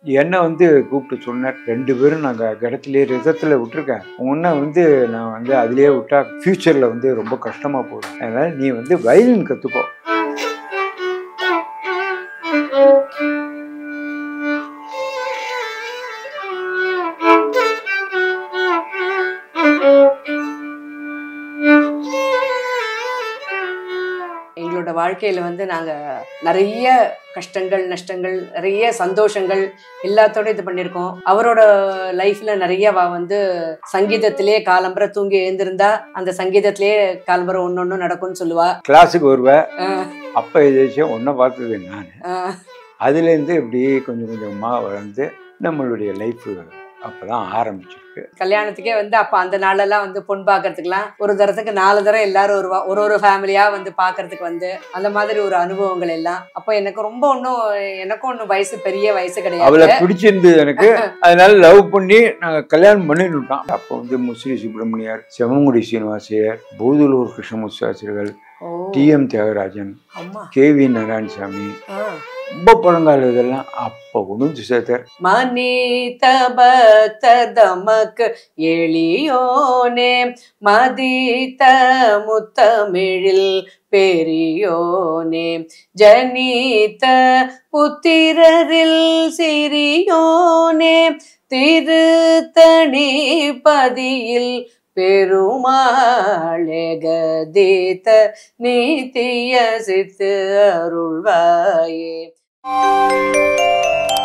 என்னை வந்து கூப்பிட்டு சொன்னார் ரெண்டு பேரும் நாங்கள் கிடத்துலேயே ரதத்தில் விட்டுருக்கேன் உன்னை வந்து நான் வந்து அதிலேயே விட்டா ஃப்யூச்சரில் வந்து ரொம்ப கஷ்டமாக போகும் அதனால் நீ வந்து வயலின் கற்றுக்கோ எங்களோட வாழ்க்கையில வந்து நாங்க நிறைய கஷ்டங்கள் நஷ்டங்கள் நிறைய சந்தோஷங்கள் எல்லாத்தோட இது பண்ணியிருக்கோம் அவரோட லைஃப்ல நிறைய வ- வந்து சங்கீதத்திலே காலம்பரை தூங்கி எழுந்திருந்தா அந்த சங்கீதத்திலே காலம்பரை ஒன்னொன்னு நடக்கும்னு சொல்லுவா கிளாஸுக்கு வருவேன் அஹ் அப்போ எதாச்சும் ஒன்றை பார்த்தது நான் அஹ் அதுலேருந்து இப்படியே கொஞ்சம் கொஞ்சமாக வளர்ந்து நம்மளுடைய லைஃப் அப்போ தான் ஆரம்பிச்சிருக்கு கல்யாணத்துக்கே வந்து அப்ப அந்த நாளெல்லாம் வந்து பொன் பார்க்கறதுக்குலாம் ஒரு தரத்துக்கு நாலு தரம் எல்லாரும் ஒரு வா- ஒரு ஒரு ஃபேமிலியா வந்து பார்க்கறதுக்கு வந்து அந்த மாதிரி ஒரு அனுபவங்கள் எல்லாம் அப்போ எனக்கு ரொம்ப ஒன்றும் எனக்கும் ஒன்றும் வயசு பெரிய வயசு அவளை கிடையாது பிடிச்சிருந்தது எனக்கு அதனால லவ் பண்ணி நாங்கள் கல்யாணம் பண்ணிட்டோம் அப்போ வந்து முஸ்ரீ சுப்பிரமணியர் செவங்குடி சீனிவாசையர் பூதலூர் கிருஷ்ணமுசாசிரியர்கள் ஓ டி எம் தியாகராஜன் அம்மா கே வி நாராயணசாமி ஆ ரொம்ப பழங்கால இதெல்லாம் அப்போ கொண்டு வந்து சேர்த்தார் மனித பக்த தமக்கு எளியோனே மதித்த முத்தமிழில் பெரியோனே ஜனித்த புத்திரரில் சிறியோனே திருத்தணி பதியில் பெருமாளே கதித்த நீத்திய சித்து அருள்வாயே